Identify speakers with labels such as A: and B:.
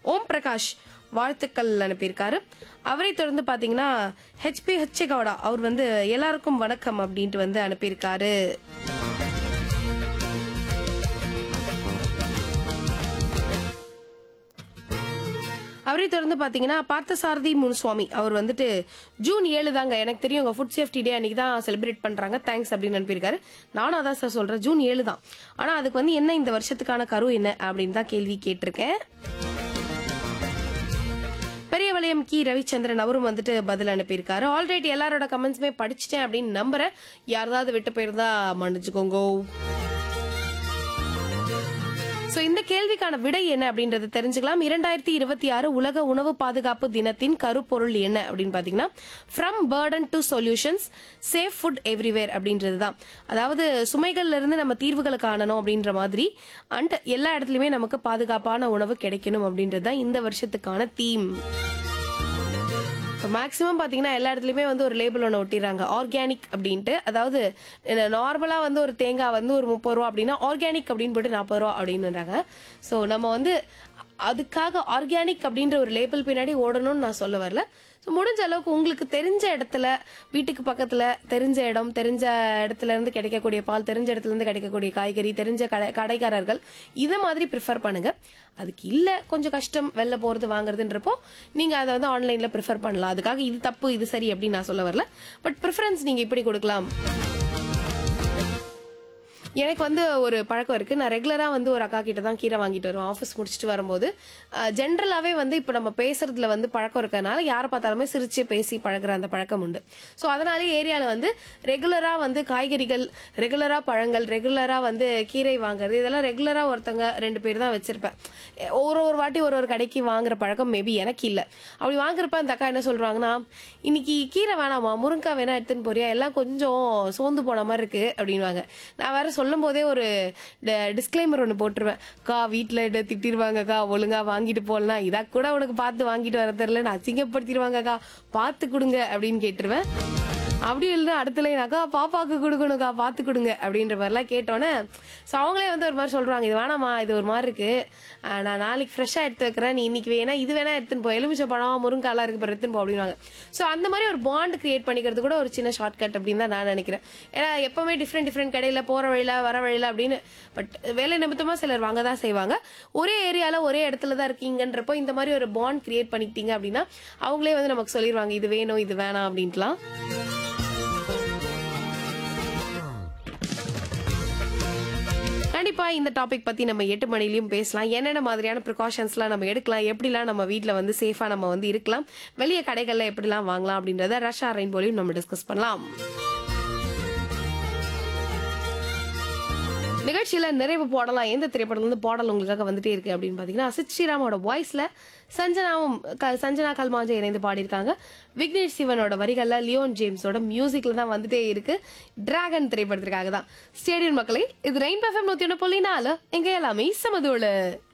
A: ஓம் பிரகாஷ் வாழ்த்துக்கள் அனுப்பியிருக்காரு அவரை தொடர்ந்து பாத்தீங்கன்னா ஹெச்பி ஹெச் கவுடா அவர் வந்து எல்லாருக்கும் வணக்கம் அப்படின்ட்டு வந்து அனுப்பியிருக்காரு அவரை தொடர்ந்து பாத்தீங்கன்னா பார்த்தசாரதி முனுசுவாமி அவர் வந்துட்டு ஜூன் ஏழு தாங்க எனக்கு தெரியும் உங்க ஃபுட் சேஃப்டி டே அன்னைக்கு தான் செலிப்ரேட் பண்றாங்க தேங்க்ஸ் அப்படின்னு அனுப்பியிருக்காரு நானும் அதான் சார் சொல்றேன் ஜூன் ஏழு தான் ஆனா அதுக்கு வந்து என்ன இந்த வருஷத்துக்கான கரு என்ன அப்படின்னு தான் கேள்வி கேட்டிருக்கேன் பெரியவளையம் கி ரவிச்சந்திரன் அவரும் வந்துட்டு பதில் அனுப்பியிருக்காரு ஆல்ரைட் எல்லாரோட கமெண்ட்ஸுமே படிச்சிட்டேன் அப்படின்னு நம்புறேன் யாராவது விட்டு போயிருந்தா மன்னிச்சுக்கோங்க சோ இந்த கேள்விக்கான விடை என்ன அப்படின்றத தெரிஞ்சுக்கலாம் இரண்டாயிரத்தி இருபத்தி ஆறு உலக உணவு பாதுகாப்பு தினத்தின் கருப்பொருள் என்ன அப்படின்னு பாத்தீங்கன்னா from burden to solutions safe food everywhere அப்படின்றது தான் அதாவது சுமைகள்ல இருந்து நம்ம தீர்வுகளை காணணும் அப்படின்ற மாதிரி அண்ட் எல்லா இடத்துலயுமே நமக்கு பாதுகாப்பான உணவு கிடைக்கணும் அப்படின்றது தான் இந்த வருஷத்துக்கான தீம் மேக்ஸிமம் பாத்தீங்கன்னா எல்லா இடத்துலயுமே வந்து ஒரு லேபிள் ஒன்று ஒட்டிடுறாங்க ஆர்கானிக் அப்படின்ட்டு அதாவது நார்மலா வந்து ஒரு தேங்காய் வந்து ஒரு முப்பது ரூபா அப்படின்னா ஆர்கானிக் அப்படின்னு போட்டு நாற்பது ரூபா அப்படின்னுறாங்க ஸோ நம்ம வந்து அதுக்காக ஆர்கானிக் அப்படின்ற ஒரு லேபிள் பின்னாடி ஓடணும்னு நான் சொல்ல வரல ஸோ முடிஞ்ச அளவுக்கு உங்களுக்கு தெரிஞ்ச இடத்துல வீட்டுக்கு பக்கத்துல தெரிஞ்ச இடம் தெரிஞ்ச இடத்துல இருந்து கிடைக்கக்கூடிய பால் தெரிஞ்ச இடத்துல இருந்து கிடைக்கக்கூடிய காய்கறி தெரிஞ்ச கடை கடைக்காரர்கள் இதை மாதிரி ப்ரிஃபர் பண்ணுங்க அதுக்கு இல்ல கொஞ்சம் கஷ்டம் வெளில போறது வாங்குறதுன்றப்போ நீங்க அதை வந்து ஆன்லைன்ல ப்ரிஃபர் பண்ணலாம் அதுக்காக இது தப்பு இது சரி அப்படின்னு நான் சொல்ல வரல பட் ப்ரிஃபரன்ஸ் நீங்க இப்படி கொடுக்கலாம் எனக்கு வந்து ஒரு பழக்கம் இருக்கு நான் ரெகுலரா வந்து ஒரு அக்கா கிட்ட தான் கீரை வாங்கிட்டு வருவேன் ஆஃபீஸ் முடிச்சுட்டு வரும்போது ஜென்ரலாவே வந்து இப்போ நம்ம பேசுறதுல வந்து பழக்கம் இருக்கறனால யாரை பார்த்தாலுமே சிரிச்சு பேசி பழகுற அந்த பழக்கம் உண்டு ஸோ அதனாலே ஏரியால வந்து ரெகுலரா வந்து காய்கறிகள் ரெகுலரா பழங்கள் ரெகுலரா வந்து கீரை வாங்குறது இதெல்லாம் ரெகுலரா ஒருத்தங்க ரெண்டு பேர் தான் வச்சிருப்பேன் ஒரு ஒரு வாட்டி ஒரு ஒரு கடைக்கு வாங்குற பழக்கம் மேபி எனக்கு இல்ல அப்படி வாங்குறப்ப அந்த அக்கா என்ன சொல்றாங்கன்னா இன்னைக்கு கீரை வேணாமா முருங்கைக்காய் வேணா எடுத்துன்னு போறியா எல்லாம் கொஞ்சம் சோர்ந்து போன மாதிரி இருக்கு அப்படின்வாங்க நான் வேற சொல்லும் போதே ஒரு டிஸ்க்ளைமர் ஒன்று போட்டுருவேன் கா வீட்டில் திட்டிருவாங்கக்கா ஒழுங்கா வாங்கிட்டு போகலாம் இதா கூட உனக்கு பார்த்து வாங்கிட்டு வர தெரியல நான் அசிங்கப்படுத்திடுவாங்கக்கா பார்த்து கொடுங்க அப்படின்னு கேட்டுருவேன் அப்படி இல்லைன்னா அடுத்த லைன் அக்கா பாப்பாக்கு கொடுக்கணுக்கா பார்த்து கொடுங்க அப்படின்ற மாதிரிலாம் கேட்டோன்னே ஸோ அவங்களே வந்து ஒரு மாதிரி சொல்றாங்க இது வேணாமா இது ஒரு மாதிரி இருக்கு ஆஹ் நான் நாளைக்கு ஃப்ரெஷ்ஷாக எடுத்து வைக்கிறேன் நீ இன்னைக்கு வேணா இது வேணா எடுத்துன்னு போ எலுமிச்சை பழம் முருங்காலாம் இருக்கு பாரு, எடுத்துன்னு போ அப்படின்வாங்க ஸோ அந்த மாதிரி ஒரு பாண்ட் கிரியேட் பண்ணிக்கிறது கூட ஒரு சின்ன ஷார்ட் கட் அப்படின்னு தான் நான் நினைக்கிறேன் ஏன்னா எப்பவுமே டிஃப்ரெண்ட் டிஃப்ரெண்ட் கடையில் போற வழியில வர வழியில அப்படின்னு பட் வேலை நிமித்தமா சிலர் வாங்க தான் செய்வாங்க ஒரே ஏரியால ஒரே இடத்துல தான் இருக்கீங்கன்றப்போ இந்த மாதிரி ஒரு பாண்ட் கிரியேட் பண்ணிக்கிட்டீங்க அப்படின்னா அவங்களே வந்து நமக்கு சொல்லிடுவாங்க இது வேணும் இது வேணாம் அப்படின்ட்டுலாம் கண்டிப்பா இந்த டாபிக் பத்தி நம்ம எட்டு மணிலையும் பேசலாம் என்னென்ன மாதிரியான ப்ரிகாஷன்ஸ்லாம் நம்ம எடுக்கலாம் எப்படிலாம் நம்ம வீட்ல வந்து சேஃபா நம்ம வந்து இருக்கலாம் வெளிய கடைகள்ல எப்படிலாம் வாங்கலாம் அப்படின்றத ரஷ்யா ரெயின்போலையும் நம்ம டிஸ்கஸ் பண்ணலாம் நிகழ்ச்சியில நிறைவு போடலாம் எந்த திரைப்படத்துல இருந்து பாடல் உங்களுக்காக வந்துட்டே இருக்கு அப்படின்னு பாத்தீங்கன்னா அசித் ஸ்ரீராமோட வாய்ஸ்ல சஞ்சனாவும் க- சஞ்சனா கல்மாஜா இணைந்து பாடியிருக்காங்க விக்னேஷ் சிவனோட வரிகள்ல லியோன் ஜேம்ஸோட மியூசிக்ல தான் வந்துட்டே இருக்கு டிராகன் திரைப்படத்திற்காக தான் ஸ்டேடியம் மக்களே இது ரெயின் எஃப்எம் நூத்தி ஒன்று புள்ளி நாலு எங்க எல்லாமே சமதோடு